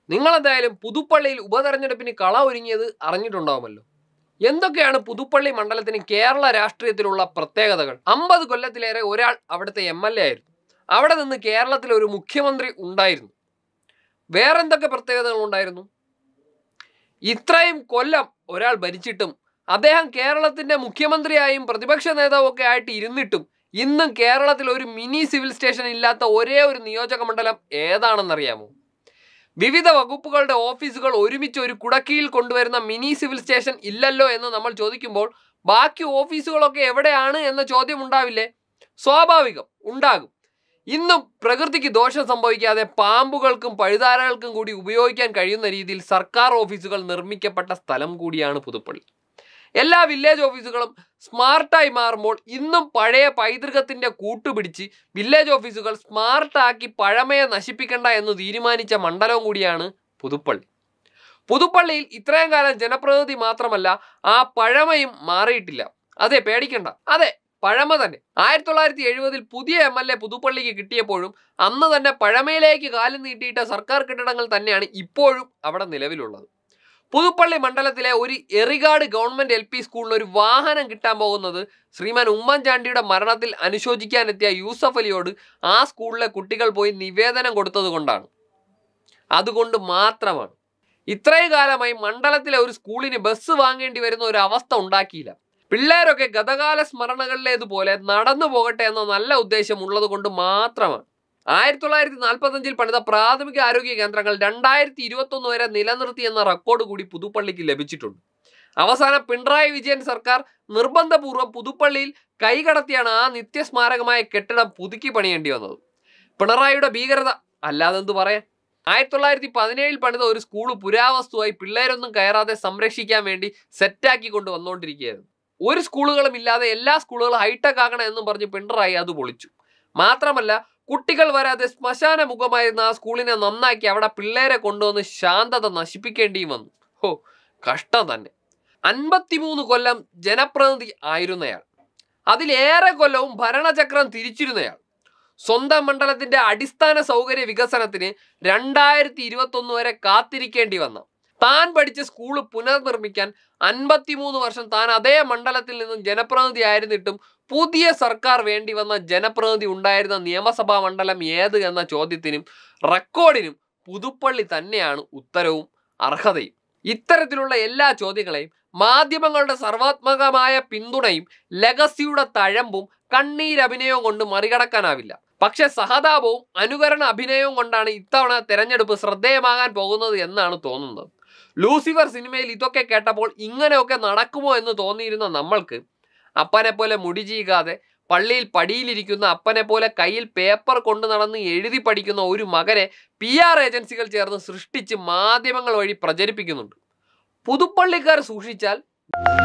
നിങ്ങളെന്തായാലും പുതുപ്പള്ളിയിൽ ഉപതെരഞ്ഞെടുപ്പിന് കള ഒരുങ്ങിയത് അറിഞ്ഞിട്ടുണ്ടാവുമല്ലോ എന്തൊക്കെയാണ് പുതുപ്പള്ളി മണ്ഡലത്തിന് കേരള രാഷ്ട്രീയത്തിലുള്ള പ്രത്യേകതകൾ അമ്പത് കൊല്ലത്തിലേറെ ഒരാൾ അവിടുത്തെ എം എൽ എ ആയിരുന്നു അവിടെ നിന്ന് കേരളത്തിൽ ഒരു മുഖ്യമന്ത്രി ഉണ്ടായിരുന്നു വേറെന്തൊക്കെ പ്രത്യേകതകൾ ഉണ്ടായിരുന്നു ഇത്രയും കൊല്ലം ഒരാൾ ഭരിച്ചിട്ടും അദ്ദേഹം കേരളത്തിന്റെ മുഖ്യമന്ത്രിയായും പ്രതിപക്ഷ നേതാവും ഒക്കെ ആയിട്ട് ഇരുന്നിട്ടും ഇന്നും കേരളത്തിൽ ഒരു മിനി സിവിൽ സ്റ്റേഷൻ ഇല്ലാത്ത ഒരേ ഒരു നിയോജക മണ്ഡലം ഏതാണെന്നറിയാമോ വിവിധ വകുപ്പുകളുടെ ഓഫീസുകൾ ഒരുമിച്ച് ഒരു കുടക്കീഴിൽ കൊണ്ടുവരുന്ന മിനി സിവിൽ സ്റ്റേഷൻ ഇല്ലല്ലോ എന്ന് നമ്മൾ ചോദിക്കുമ്പോൾ ബാക്കി ഓഫീസുകളൊക്കെ എവിടെയാണ് എന്ന ചോദ്യം ഉണ്ടാവില്ലേ സ്വാഭാവികം ഉണ്ടാകും ഇന്നും പ്രകൃതിക്ക് ദോഷം സംഭവിക്കാതെ പാമ്പുകൾക്കും പഴുതാരകൾക്കും കൂടി ഉപയോഗിക്കാൻ കഴിയുന്ന രീതിയിൽ സർക്കാർ ഓഫീസുകൾ നിർമ്മിക്കപ്പെട്ട സ്ഥലം കൂടിയാണ് പുതുപ്പള്ളി എല്ലാ വില്ലേജ് ഓഫീസുകളും സ്മാർട്ടായി മാറുമ്പോൾ ഇന്നും പഴയ പൈതൃകത്തിന്റെ കൂട്ടുപിടിച്ച് വില്ലേജ് ഓഫീസുകൾ സ്മാർട്ടാക്കി പഴമയെ നശിപ്പിക്കണ്ട എന്ന് തീരുമാനിച്ച മണ്ഡലവും കൂടിയാണ് പുതുപ്പള്ളി പുതുപ്പള്ളിയിൽ ഇത്രയും കാലം ജനപ്രതിനിധി മാത്രമല്ല ആ പഴമയും മാറിയിട്ടില്ല അതെ പേടിക്കണ്ട അതെ പഴമ തന്നെ ആയിരത്തി തൊള്ളായിരത്തി എഴുപതിൽ പുതിയ എം എൽ എ പുതുപ്പള്ളിക്ക് കിട്ടിയപ്പോഴും അന്ന് തന്നെ പഴമയിലേക്ക് കാലം നീട്ടിയിട്ട സർക്കാർ കെട്ടിടങ്ങൾ തന്നെയാണ് ഇപ്പോഴും അവിടെ നിലവിലുള്ളത് പുതുപ്പള്ളി മണ്ഡലത്തിലെ ഒരു എറികാട് ഗവൺമെന്റ് എൽ പി സ്കൂളിന് ഒരു വാഹനം കിട്ടാൻ പോകുന്നത് ശ്രീമാൻ ഉമ്മൻചാണ്ടിയുടെ മരണത്തിൽ അനുശോചിക്കാനെത്തിയ യൂസഫ് അലിയോട് ആ സ്കൂളിലെ കുട്ടികൾ പോയി നിവേദനം കൊടുത്തത് കൊണ്ടാണ് അതുകൊണ്ട് മാത്രമാണ് ഇത്രയും കാലമായി മണ്ഡലത്തിലെ ഒരു സ്കൂളിന് ബസ് വാങ്ങേണ്ടി വരുന്ന ഒരു അവസ്ഥ ഉണ്ടാക്കിയില്ല പിള്ളേരൊക്കെ ഗതകാല സ്മരണകളിലേതുപോലെ നടന്നു പോകട്ടെ എന്ന നല്ല ഉദ്ദേശം ഉള്ളത് കൊണ്ട് മാത്രമാണ് ആയിരത്തി തൊള്ളായിരത്തി നാൽപ്പത്തഞ്ചിൽ പണിത പ്രാഥമിക ആരോഗ്യ കേന്ദ്രങ്ങൾ രണ്ടായിരത്തി ഇരുപത്തൊന്ന് വരെ നിലനിർത്തി എന്ന റെക്കോർഡ് കൂടി പുതുപ്പള്ളിക്ക് ലഭിച്ചിട്ടുണ്ട് അവസാനം പിണറായി വിജയൻ സർക്കാർ നിർബന്ധപൂർവ്വം പുതുപ്പള്ളിയിൽ കൈകടത്തിയാണ് ആ നിത്യസ്മാരകമായ കെട്ടിടം പുതുക്കി പണിയേണ്ടി വന്നത് പിണറായിയുടെ ഭീകരത അല്ലാതെ എന്തു പറയാൻ ആയിരത്തി തൊള്ളായിരത്തി പതിനേഴിൽ പണിത ഒരു സ്കൂൾ പുരാവസ്തുവായി പിള്ളേരൊന്നും കയറാതെ സംരക്ഷിക്കാൻ വേണ്ടി സെറ്റാക്കി കൊണ്ട് വന്നുകൊണ്ടിരിക്കുകയായിരുന്നു ഒരു സ്കൂളുകളും ഇല്ലാതെ എല്ലാ സ്കൂളുകളും ഹൈടെക് ആക്കണം എന്നും പറഞ്ഞ് പിണറായി അത് പൊളിച്ചു മാത്രമല്ല കുട്ടികൾ വരാതെ ശ്മശാന മുഖമായിരുന്ന ആ സ്കൂളിനെ നന്നാക്കി അവിടെ പിള്ളേരെ കൊണ്ടുവന്ന് ശാന്തത നശിപ്പിക്കേണ്ടിയും വന്നു ഹോ കഷ്ടം തന്നെ അൻപത്തിമൂന്ന് കൊല്ലം ജനപ്രതിനിധി ആയിരുന്നയാൾ അതിലേറെ കൊല്ലവും ഭരണചക്രം തിരിച്ചിരുന്നയാൾ സ്വന്തം മണ്ഡലത്തിന്റെ അടിസ്ഥാന സൗകര്യ വികസനത്തിന് രണ്ടായിരത്തി ഇരുപത്തൊന്ന് വരെ കാത്തിരിക്കേണ്ടി വന്ന താൻ പഠിച്ച സ്കൂള് പുനർനിർമ്മിക്കാൻ അൻപത്തിമൂന്ന് വർഷം താൻ അതേ മണ്ഡലത്തിൽ നിന്നും ജനപ്രതിനിധി ആയിരുന്നിട്ടും പുതിയ സർക്കാർ വേണ്ടി വന്ന ജനപ്രതിനിധി ഉണ്ടായിരുന്ന നിയമസഭാ മണ്ഡലം ഏത് എന്ന ചോദ്യത്തിനും റെക്കോർഡിനും പുതുപ്പള്ളി തന്നെയാണ് ഉത്തരവും അർഹതയും ഇത്തരത്തിലുള്ള എല്ലാ ചോദ്യങ്ങളെയും മാധ്യമങ്ങളുടെ സർവാത്മകമായ പിന്തുണയും ലഗസിയുടെ തഴമ്പും കണ്ണീരഭിനയവും കൊണ്ട് മറികടക്കാനാവില്ല പക്ഷെ സഹതാപവും അനുകരണ അഭിനയവും കൊണ്ടാണ് ഇത്തവണ തെരഞ്ഞെടുപ്പ് ശ്രദ്ധേയമാകാൻ പോകുന്നത് എന്നാണ് തോന്നുന്നത് ലൂസിഫർ സിനിമയിൽ ഇതൊക്കെ കേട്ടപ്പോൾ ഇങ്ങനെയൊക്കെ നടക്കുമോ എന്ന് തോന്നിയിരുന്ന നമ്മൾക്ക് അപ്പനെ പോലെ മുടി ചീകാതെ പള്ളിയിൽ പടിയിലിരിക്കുന്ന അപ്പനെ പോലെ കയ്യിൽ പേപ്പർ കൊണ്ടു നടന്ന് എഴുതി പഠിക്കുന്ന ഒരു മകനെ പി ആർ ഏജൻസികൾ ചേർന്ന് സൃഷ്ടിച്ച് മാധ്യമങ്ങൾ വഴി പ്രചരിപ്പിക്കുന്നുണ്ട് പുതുപ്പള്ളിക്കാർ സൂക്ഷിച്ചാൽ